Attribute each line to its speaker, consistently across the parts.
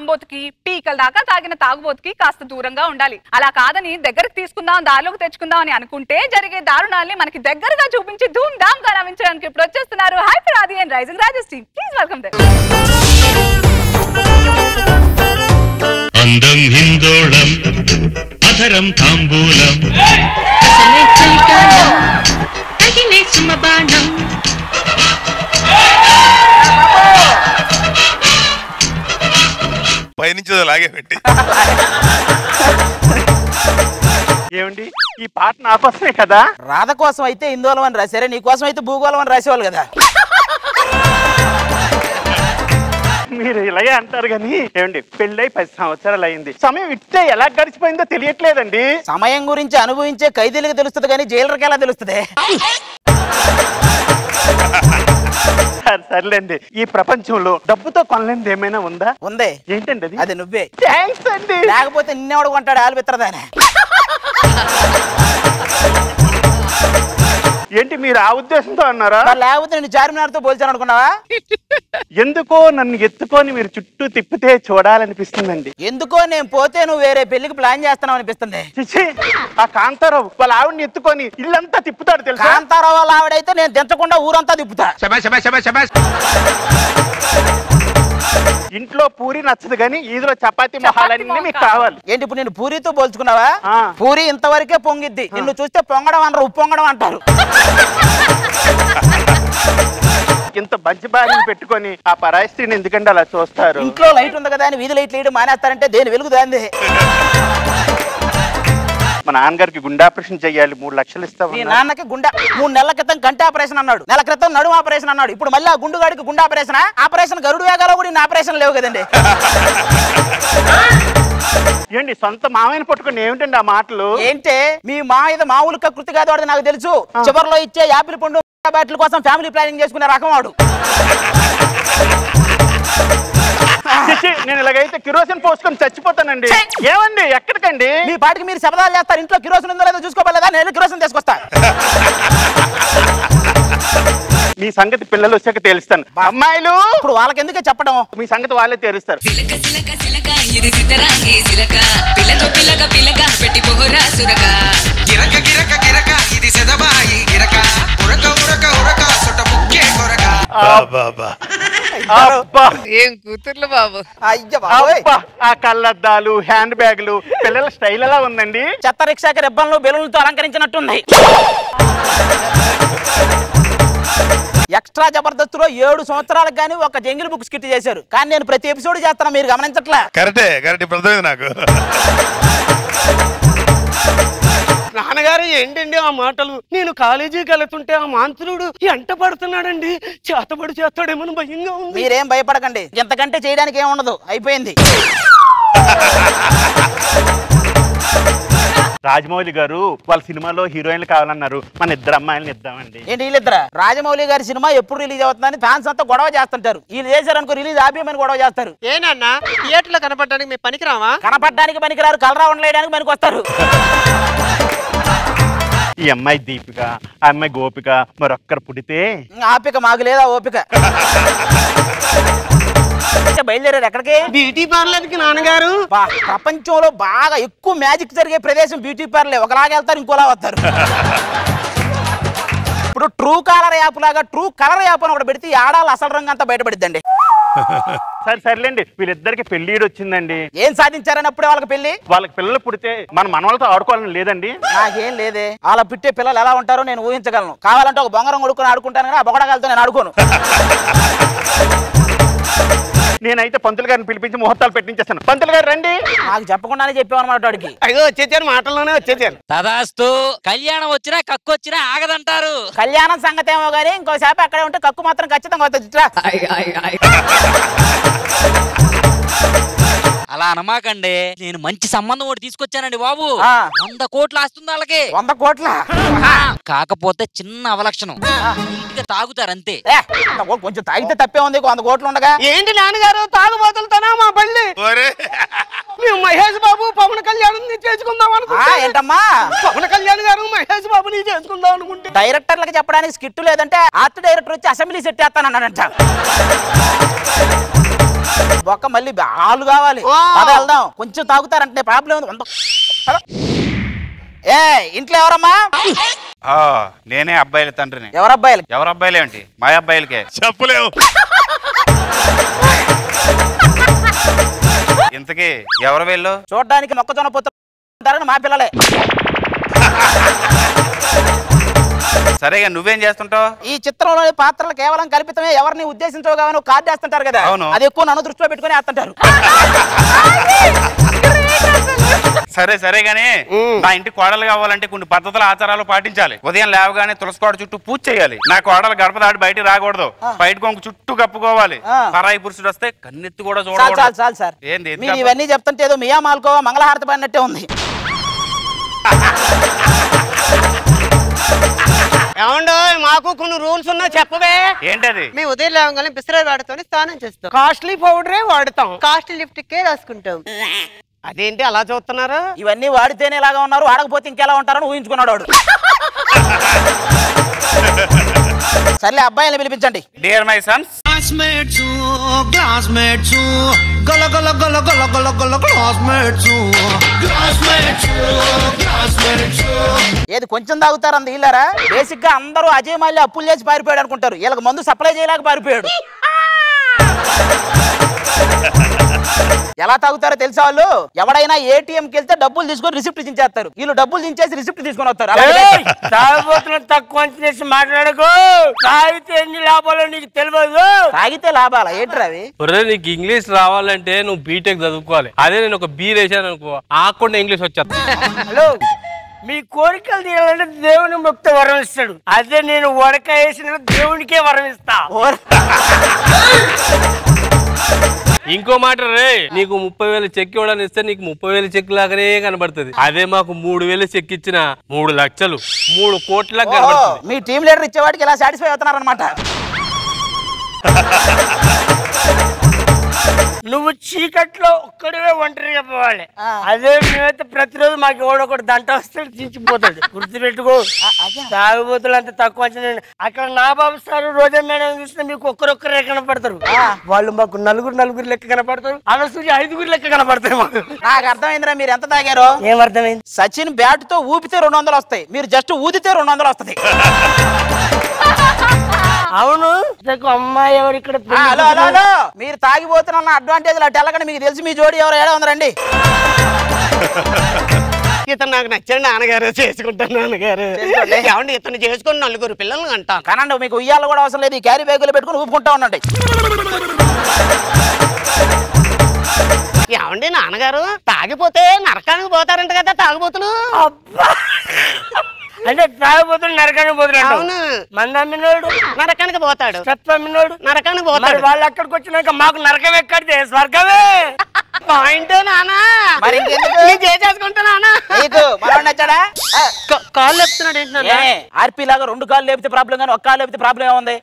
Speaker 1: తాంబోతుకి పీకల దాకా తాగిన తాగుబోతుకి కాస్త దూరంగా ఉండాలి అలా కాదని దగ్గరకు తీసుకుందాం దారిలోకి తెచ్చుకుందాం అని అనుకుంటే జరిగే దారుణాల్ని మనకి దగ్గరగా చూపించి ధూమ్ ధామ్ గా నవ్వించడానికి ఇప్పుడు వచ్చేస్తున్నారు hyper Aadi and rising Raju's team please welcome them
Speaker 2: అందం హిందోళం అధరం తాంబూలం
Speaker 3: అసలే చలికాలం తగిలే సుమబాణం
Speaker 4: పైనుంచి లాగే పెట్టి
Speaker 5: ఏమండి ఈ పాట నా కోసమే కదా
Speaker 6: రాధ కోసం అయితే ఇందోళం అని రాశారే నీ కోసం అయితే భూగోళం అని రాసేవాళ్ళు కదా
Speaker 5: మీరు ఇలాగే అంటారు కానీ ఏమండి పెళ్ళై పది సంవత్సరాలు అయింది సమయం ఇట్టే ఎలా గడిచిపోయిందో తెలియట్లేదండి
Speaker 6: సమయం గురించి అనుభవించే ఖైదీలకు తెలుస్తుంది కానీ జైలర్కి ఎలా తెలుస్తుంది
Speaker 5: సరే, సర్లేండి ఈ ప్రపంచంలో డబ్బుతో కొనలేనిది ఏమైనా ఉందా
Speaker 6: ఉంది
Speaker 5: ఏంటండి అది
Speaker 6: అది నువ్వే
Speaker 5: థ్యాంక్స్ అండి
Speaker 6: లేకపోతే నిన్నెవడు కొంటాడు ఆలు బిత్తరదానే
Speaker 5: ఏంటి మీరు ఆ ఉద్దేశంతో అన్నారా
Speaker 6: మరి లేకపోతే నేను చార్మినార్తో పోల్చాను అనుకున్నావా
Speaker 5: ఎందుకో నన్ను ఎత్తుకొని మీరు చుట్టూ తిప్పితే చూడాలనిపిస్తుందండి
Speaker 6: ఎందుకో నేను పోతే నువ్వు వేరే పెళ్లికి ప్లాన్ చేస్తున్నావు అనిపిస్తుంది
Speaker 5: చిచి ఆ కాంతారావు వాళ్ళ ఆవిడని ఎత్తుకొని ఇల్లంతా తిప్పుతాడు తెలుసా
Speaker 6: కాంతారావు వాళ్ళ ఆవిడైతే నేను దించకుండా ఊరంతా తిప్పుతా
Speaker 5: ఇంట్లో పూరి నచ్చదు కానీ ఈదులో చపాతీ మొహాలన్నీ మీకు కావాలి
Speaker 6: ఏంటి ఇప్పుడు నేను పూరితో పోల్చుకున్నావా
Speaker 5: ఆ.
Speaker 6: పూరి ఇంతవరకే పొంగిద్ది నిన్ను చూస్తే పొంగడం అనరు ఉప్పొంగడం అంటారు
Speaker 5: ఇంత మంచి భార్యను పెట్టుకొని ఆ పరాయి స్త్రీని ఎందుకంటే అలా చూస్తారు
Speaker 6: ఇంట్లో లైట్ ఉంది కదా అని వీధి లైట్ వేయడం మానేస్తారంటే దేని వెలుగు దాంది
Speaker 5: మా నాన్నగారికి గుండె ఆపరేషన్ చెయ్యాలి మూడు లక్షలు
Speaker 6: మీ
Speaker 5: ఇస్తాం
Speaker 6: నాన్నకి గుండె మూడు నెలల క్రితం కంటి ఆపరేషన్ అన్నాడు నెల క్రితం నడుము ఆపరేషన్ అన్నాడు ఇప్పుడు మళ్ళీ ఆ గుండుగాడికి గుండె ఆపరేషన్ ఆపరేషన్ గరుడు వేగాలో కూడా ఇన్ని ఆపరేషన్ లేవు కదండి
Speaker 5: ఏంటి సొంత మామయ్యని పట్టుకొని ఏమిటండి ఆ మాటలు
Speaker 6: ఏంటే మీ మా ఇది మామూలు కృతి కాదు వాడు నాకు తెలుసు చివరిలో ఇచ్చే యాపిల్ పండు బ్యాట్ల కోసం ఫ్యామిలీ ప్లానింగ్ చేసుకునే రకం వాడు
Speaker 5: చిచి, నేను ఇలాగైతే కిరోసిన్ పోసుకొని చచ్చిపోతానండి ఏమండి ఎక్కడికండి
Speaker 6: మీ పాటికి మీరు శబదాలు చేస్తారు ఇంట్లో కిరోసిన్ ఉందో లేదో చూసుకోవాలేదా నేను కిరోసిన్ తీసుకొస్తా
Speaker 5: మీ సంగతి పిల్లలు వచ్చాక తెలుస్తాను అమ్మాయిలు
Speaker 6: ఇప్పుడు వాళ్ళకి ఎందుకే చెప్పడం
Speaker 5: మీ సంగతి వాళ్ళే తెలుస్తారు
Speaker 3: సిలక సిలక సిలక ఇది సితరాంగి సిలక పిల్లతో పిల్లక పిల్లక పెట్టి పోరా సురక
Speaker 7: గిరక గిరక గిరక ఇది సెదబాయి గిరక ఉరక ఉరక ఉరక సుట ముక్కే కొరక
Speaker 4: బాబా
Speaker 5: అబ్బా
Speaker 8: ఏం కూతుర్లు బాబు
Speaker 6: అయ్య బాబోయ్.
Speaker 5: అబ్బా ఆ కళ్ళద్దాలు హ్యాండ్ బ్యాగులు పిల్లల స్టైల్ ఎలా ఉందండి
Speaker 6: చెత్త రిక్షాకి రెబ్బన్లు బెలూన్లతో అలంకరించినట్టున్నాయి ఎక్స్ట్రా జబర్దస్త్ లో ఏడు సంవత్సరాలకు కానీ ఒక జంగిల్ బుక్ స్కిట్ చేశారు కానీ నేను ప్రతి ఎపిసోడ్ చేస్తాను మీరు గమనించట్లా
Speaker 4: కరెక్టే కరెక్ట్ ఇప్పుడు అర్థమైంది నాకు
Speaker 9: నాన్నగారు ఏంటండి ఆ మాటలు నేను కాలేజీకి వెళ్తుంటే ఆ మాంత్రుడు ఎంట పడుతున్నాడండి చేతబడి చేస్తాడేమో భయంగా ఉంది
Speaker 6: మీరేం భయపడకండి ఇంతకంటే చేయడానికి ఏం ఉండదు అయిపోయింది
Speaker 5: రాజమౌళి గారు వాళ్ళ సినిమాలో హీరోయిన్లు కావాలన్నారు మన ఇద్దరు అమ్మాయిలను ఇద్దామండి
Speaker 6: ఏంటి వీళ్ళిద్దరా రాజమౌళి గారి సినిమా ఎప్పుడు రిలీజ్ అవుతుందని ఫ్యాన్స్ అంతా గొడవ చేస్తుంటారు వీళ్ళు చేశారనుకో రిలీజ్ ఆపేయమని గొడవ చేస్తారు
Speaker 9: ఏనన్నా థియేటర్ లో కనపడడానికి మేము పనికిరావా
Speaker 6: కనపడడానికి పనికిరారు కలరా ఉండలేయడానికి పనికి వస్తారు
Speaker 5: ఈ అమ్మాయి దీపిక ఆ అమ్మాయి గోపిక మరొక్కరు పుడితే
Speaker 6: ఆపిక మాకు లేదా ఓపిక అయితే బయలుదేరారు ఎక్కడికి
Speaker 9: బ్యూటీ పార్లర్ కి నాన్నగారు
Speaker 6: బా, ప్రపంచంలో బాగా ఎక్కువ మ్యాజిక్ జరిగే ప్రదేశం బ్యూటీ పార్లర్ ఒకలాగా వెళ్తారు ఇంకోలా వస్తారు ఇప్పుడు ట్రూ కలర్ యాప్ లాగా ట్రూ కలర్ యాప్ అని ఒకటి పెడితే ఈ ఆడాలి అసలు రంగు అంతా బయటపడిద్దండి
Speaker 5: సరే సర్లేండి వీళ్ళిద్దరికి పెళ్లిడు వచ్చిందండి
Speaker 6: ఏం సాధించారని అప్పుడే వాళ్ళకి పెళ్లి
Speaker 5: వాళ్ళకి పిల్లలు పుడితే మన మనవలతో ఆడుకోవాలని లేదండి
Speaker 6: నాకేం లేదే అలా పుట్టే పిల్లలు ఎలా ఉంటారో నేను ఊహించగలను కావాలంటే ఒక బొంగరం కొడుకుని ఆడుకుంటాను కానీ ఆ బొగడగాలతో నేను ఆడుకోను
Speaker 5: నేనైతే పంతులు గారిని పిలిపించి ముహూర్తాలు పెట్టించేస్తాను పంతులు గారు రండి
Speaker 6: నాకు చెప్పకుండానే చెప్పామన్నమాట వాడికి
Speaker 9: అయ్యో వచ్చేసాను మాటల్లోనే వచ్చేసాను
Speaker 10: తదాస్తు కళ్యాణం వచ్చినా కక్కు వచ్చినా ఆగదంటారు
Speaker 6: కళ్యాణం సంగతి ఏమో కానీ ఇంకోసేపు అక్కడే ఉంటే కక్కు మాత్రం ఖచ్చితంగా వస్తుంది ఇట్రా.
Speaker 10: అలా అనమాకండి నేను మంచి సంబంధం ఒకటి తీసుకొచ్చానండి బాబు
Speaker 6: ఆ.
Speaker 10: వంద కోట్లు ఆస్తుంది వాళ్ళకి
Speaker 6: వంద కోట్ల
Speaker 10: కాకపోతే చిన్న అవలక్షణం నీట్ గా తాగుతారు అంతే
Speaker 6: ఏ, అంత కో- కొంచెం తాగితే తప్పే ఉంది వంద కోట్లు ఉండగా
Speaker 9: ఏంటి నాన్నగారు తాగుబోతులతోనా మా బళ్ళి
Speaker 4: ఒరే
Speaker 9: మేము మహేష్ బాబు పవన్ కళ్యాణ్ చేసుకుందాం
Speaker 6: ఆ,
Speaker 9: అనుకుంటే
Speaker 6: ఏంటమ్మా
Speaker 9: పవన్ కళ్యాణ్ గారు మహేష్ బాబుని చేసుకుందాం అనుకుంటే
Speaker 6: డైరెక్టర్లకు చెప్పడానికి స్కిట్ లేదంటే ఆర్ట్ డైరెక్టర్ వచ్చి అసెంబ్లీ సెట్ చేస్తానన్నాడంట బొక్క మళ్ళీ హాలు కావాలి
Speaker 9: ఆ.
Speaker 6: పద వెళ్దాం కొంచెం తాగుతారంటే ప్రాబ్లం ఉంది వంద. పద. ఏ ఇంట్లో ఎవరమ్మా
Speaker 8: ఆ, నేనే అబ్బాయిల తండ్రిని
Speaker 6: ఎవరబ్బాయిలు
Speaker 8: ఎవరు అబ్బాయిలేంటి మా అబ్బాయిలకే
Speaker 4: చెప్పలేవు
Speaker 8: ఇంతకీ ఎవరు వీళ్ళు
Speaker 6: చూడడానికి మొక్కజొన్న పొత్తుతారని మా పిల్లలే
Speaker 8: సరేగా నువ్వేం చేస్తుంటావు
Speaker 6: ఈ చిత్రంలోని పాత్రలు కేవలం కల్పితమే ఎవరిని ఉద్దేశించవు కావని కార్డు వేస్తుంటారు కదా
Speaker 8: అవును.
Speaker 6: అది ఎక్కువ నన్ను దృష్టిలో పెట్టుకుని వేస్తుంటారు
Speaker 8: సరే సరే గానీ నా ఇంటి కోడలు కావాలంటే కొన్ని పద్ధతుల ఆచారాలు పాటించాలి ఉదయం లేవగానే తులసికోట చుట్టూ పూజ చేయాలి నా కోడలు గడప దాటి బయటికి రాకూడదు బయట కొంగు చుట్టూ కప్పుకోవాలి
Speaker 6: ఆ.
Speaker 8: పరాయి పురుషుడు వస్తే కన్నెత్తి కూడా
Speaker 6: చాలు చాలు
Speaker 8: చూడకూడదు
Speaker 6: చాలు సార్
Speaker 8: ఏంది ఎందుకు
Speaker 6: మీరు
Speaker 8: అబ్బా?
Speaker 6: ఇవన్నీ చెప్తుంటే ఏదో మియా మాల్కోవా మంగళహారతి పడినట్టే ఉంది
Speaker 9: ఏమండో మాకు కొన్ని రూల్స్ ఉన్నా చెప్పవే
Speaker 8: ఏంటది
Speaker 11: మేము ఉదయం లేవగానే బిస్లరీ వాడుతూనే స్నానం చేస్తాం
Speaker 9: కాస్ట్లీ పౌడరే వాడతాం
Speaker 11: కాస్ట్ లిఫ్ట్ కే రాసుకుంటాం
Speaker 9: అదేంటి అలా చూస్తున్నారు
Speaker 6: ఇవన్నీ వాడితేనే ఇలాగా ఉన్నారు వాడకపోతే ఇంకెలా ఉంటారని ఊహించుకున్నాడు వాడు సర్లే అబ్బాయిని పిలిపించండి
Speaker 8: dear my sons
Speaker 7: classmates classmates గల గల గల గల గల గల క్లాస్మేట్స్ క్లాస్మేట్స్ క్లాస్మేట్స్
Speaker 6: ఏది కొంచెం తాగుతారు అంత ఇల్లారా బేసిక్ గా అందరూ అజయ్ మళ్ళీ అప్పులు చేసి పారిపోయాడు అనుకుంటారు వీళ్ళకి మందు సప్లై చేయలేక పారిపోయాడు ఎలా తాగుతారో తెలుసా వాళ్ళు ఎవడైనా ఏటీఎంకి వెళ్తే డబ్బులు తీసుకొని రిసిప్ట్ దించేస్తారు వీళ్ళు డబ్బులు దించేసి రిసిప్ట్ తీసుకొని వస్తారు అలాగే
Speaker 9: తాగబోతున్న తక్కువ చేసి మాట్లాడకు తాగితే ఎన్ని లాభాలు నీకు తెలియదు
Speaker 6: తాగితే లాభాలా ఏంటి అవి
Speaker 12: ఒరే నీకు ఇంగ్లీష్ రావాలంటే నువ్వు బీటెక్ చదువుకోవాలి అదే నేను ఒక బీ వేసాను అనుకో ఆకుండా ఇంగ్లీష్ వచ్చేస్తా
Speaker 9: హలో మీ కోరికలు తీయాలంటే దేవుని ముక్త వరం ఇస్తాడు అదే నేను వడక వేసిన దేవునికే వరం ఇస్తా
Speaker 12: ఇంకో మాట రే నీకు ముప్పై వేలు చెక్ ఇవ్వడానికి ఇస్తే నీకు ముప్పై వేలు చెక్ లాగానే కనబడుతుంది అదే మాకు మూడు వేలు చెక్ ఇచ్చిన మూడు లక్షలు మూడు కోట్లకు
Speaker 6: ఓహో,
Speaker 12: కనబడుతుంది
Speaker 6: మీ టీం లీడర్ ఇచ్చేవాడికి ఇలా సాటిస్ఫై అవుతున్నారు అనమాట
Speaker 9: నువ్వు చీకట్లో ఒక్కడివే ఒంటరిగా పోవాలి అదే మేమైతే ప్రతిరోజు మాకు ఎవడో ఒకటి దంట వస్తాడు చించిపోతాడు గుర్తుపెట్టుకో తాగుబోతులు అంత తక్కువ వచ్చిన అక్కడ నా బాబు సార్ రోజా మేడం చూస్తే మీకు ఒక్కరొక్కరే కనపడతారు వాళ్ళు మాకు నలుగురు నలుగురు లెక్క కనపడతారు అనసూయ ఐదుగురు లెక్క కనపడతారు మాకు
Speaker 6: నాకు అర్థమైందిరా మీరు ఎంత తాగారో
Speaker 9: ఏమర్థమైంది
Speaker 6: సచిన్ బ్యాట్ తో ఊపితే రెండు వందలు వస్తాయి మీరు జస్ట్ ఊదితే రెండు వందలు వస్తుంది
Speaker 9: అవును ఇంతకు అమ్మాయి ఎవరు ఇక్కడ
Speaker 6: ఆ, హలో హలో హలో మీరు తాగిపోతున్న అడ్వాంటేజ్ అటు వెళ్ళకండి మీకు తెలిసి మీ జోడి ఎవరు ఏడా ఉందండి
Speaker 9: ఇతను నాకు నచ్చాడు నాన్నగారు చేసుకుంటాను నాన్నగారు
Speaker 6: చేసుకోండి.
Speaker 9: ఏమండి ఇతను చేసుకుని నలుగురు పిల్లల్ని అంటాను
Speaker 6: కానండి మీకు ఉయ్యాల కూడా అవసరం లేదు ఈ క్యారీ బ్యాగులు పెట్టుకుని ఊపుకుంటా ఉండండి
Speaker 9: ఏమండి నాన్నగారు తాగిపోతే నరకానికి పోతారంట కదా తాగుబోతులు అంటే తాగుబోతులు నరకానికి పోతారు అవును మంది అమ్మినోడు నరకానికి పోతాడు స్టెప్ అమ్మినోడు నరకానికి పోతాడు వాళ్ళు అక్కడికి వచ్చినాక మాకు నరకం ఎక్కడితే స్వర్గమే పాయింట్ నానా
Speaker 6: మరి ఇంకెందుకు?
Speaker 9: నేను చేసేసుకుంటా నానా
Speaker 6: నీకు మనవాడు నచ్చాడా ఆ,
Speaker 9: కాళ్ళు చెప్తున్నాడు ఏంటి నాన్న?
Speaker 6: ఏ, ఆర్పీ లాగా రెండు కాళ్ళు లేపితే ప్రాబ్లం కానీ ఒక్క కాళ్ళు లేపితే ప్రాబ్లం ఏముంది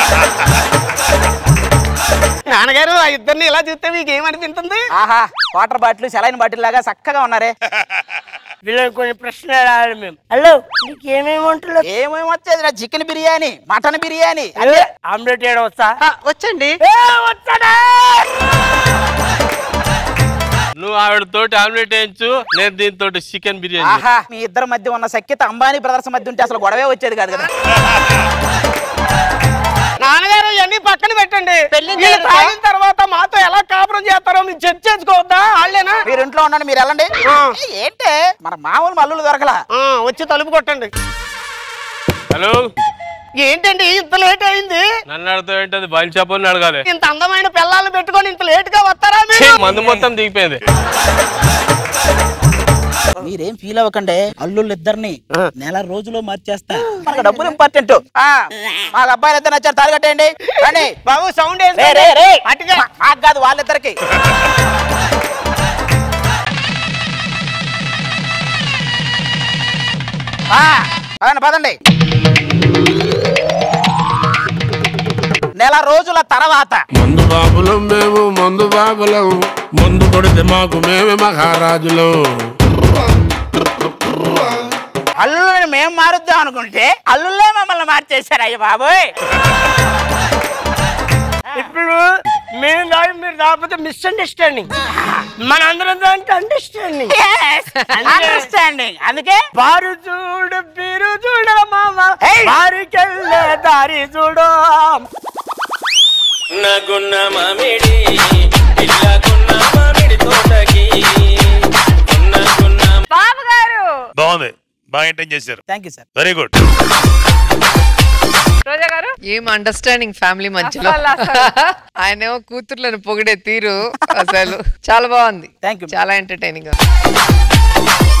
Speaker 9: నాన్నగారు ఆ ఇద్దరిని ఇలా చూస్తే మీకు ఏమనిపించింది
Speaker 6: ఆహా వాటర్ బాటిల్ సెలైన్ బాటిల్ లాగా చక్కగా ఉన్నారే
Speaker 9: వీళ్ళని కొన్ని ప్రశ్నలు అడగాలి మేము హలో నీకు ఏమేమి వంటలు
Speaker 6: ఏమేమి వచ్చేది చికెన్ బిర్యానీ మటన్ బిర్యానీ అదే
Speaker 9: ఆమ్లెట్ వేయడం వస్తా
Speaker 11: వచ్చండి
Speaker 9: వచ్చాడా
Speaker 12: నువ్వు ఆవిడతోటి ఆమ్లెట్ వేయించు నేను దీంతో చికెన్ బిర్యానీ
Speaker 6: ఆహా మీ ఇద్దరి మధ్య ఉన్న సఖ్యత అంబానీ బ్రదర్స్ మధ్య ఉంటే అసలు గొడవే వచ్చేది కాదు కదా
Speaker 9: నాన్నగారు ఇవన్నీ పక్కన పెట్టండి
Speaker 11: పెళ్లి
Speaker 9: వీళ్ళు
Speaker 11: జరుగుతా?
Speaker 9: తాగిన తర్వాత మాతో ఎలా కాపురం చేస్తారో మీరు చర్చ చేసుకోవద్దా వాళ్ళేనా
Speaker 6: మీరు ఇంట్లో ఉండండి మీరు వెళ్ళండి
Speaker 9: ఆ.
Speaker 6: ఏ, ఏంటే మన మామూలు మల్లులు దొరకలా
Speaker 9: ఆ, వచ్చి తలుపు కొట్టండి
Speaker 12: హలో
Speaker 9: ఏంటండి ఇంత లేట్ అయింది
Speaker 12: నన్ను అడుగుతావు ఏంటది బయలు చెప్పని అడగాలి
Speaker 9: ఇంత అందమైన పిల్లల్ని పెట్టుకొని ఇంత లేట్ గా వస్తారా
Speaker 12: ఛీ,
Speaker 9: మీరు
Speaker 12: మందు మొత్తం దిగిపోయింది
Speaker 6: మీరేం ఫీల్ అవ్వకండి అల్లుళ్ళు ఇద్దరిని నెల రోజులో మార్చేస్తా మనకు డబ్బులు ఇంపార్టెంట్ మాకు అబ్బాయిలు ఇద్దరు నచ్చారు తాళి కట్టేయండి రండి
Speaker 9: బాబు సౌండ్
Speaker 6: రే, రే, రే.
Speaker 9: అటుగా
Speaker 6: మా- మాకు కాదు వాళ్ళిద్దరికి ఆ, పదండి పదండి నెల రోజుల తర్వాత
Speaker 13: మందు బాబులం మేము మందు బాబులం మందు కొడితే మాకు మేమే మహారాజులం
Speaker 6: అల్లుళ్ళని మేము మారుద్దాం అనుకుంటే అల్లుళ్ళే మమ్మల్ని మార్చేశారు అయ్య బాబోయ్
Speaker 9: ఇప్పుడు మేము దాగి మీరు రాకపోతే మిస్అండర్స్టాండింగ్ మన అందరం దానికి అండర్స్టాండింగ్
Speaker 6: అండర్స్టాండింగ్ అందుకే
Speaker 9: బారు చూడు బీరు చూడు మామ బారికెళ్ళే దారి చూడు
Speaker 14: నాకున్న మామిడి పిల్లకున్న మామిడి తోటకి
Speaker 1: బాబు గారు
Speaker 4: బాగుంది బాగా ఎంటైన్ చేశారు
Speaker 6: thank you sir
Speaker 4: very good
Speaker 1: Roja garu
Speaker 15: ఏం అండర్స్టాండింగ్ ఫ్యామిలీ మధ్యలో
Speaker 1: అసలు, అసలు.
Speaker 15: ఆయనేమో కూతుర్లను పొగిడే తీరు అసలు చాలా బాగుంది
Speaker 6: థ్యాంక్ యూ
Speaker 15: చాలా ఎంటర్టైనింగ్